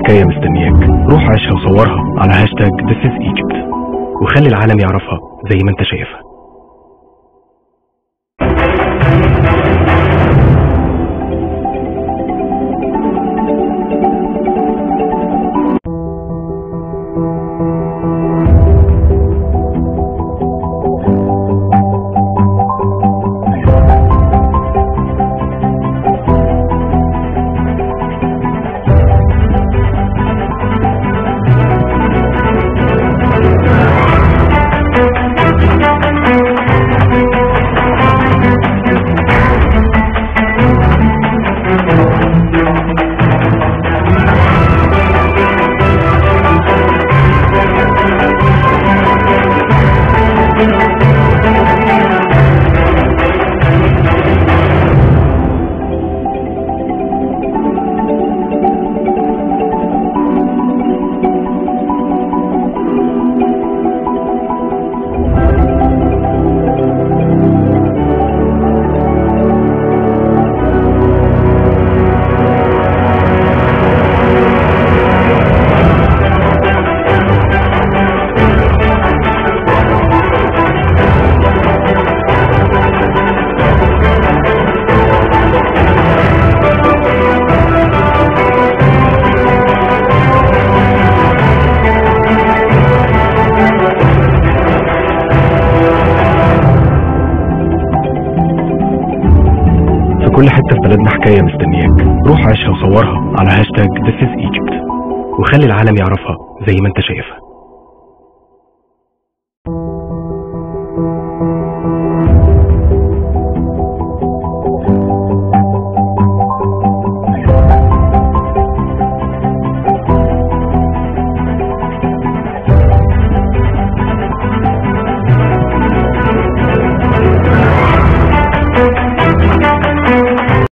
حكاية مستنياك روح عيشها وصورها على هاشتاج This is Egypt وخلي العالم يعرفها زي ما انت شايفها في كل حتة في بلدنا حكاية مستنياك روح عيشها وصورها على هاشتاج This is Egypt وخلي العالم يعرفها زي ما انت شايفها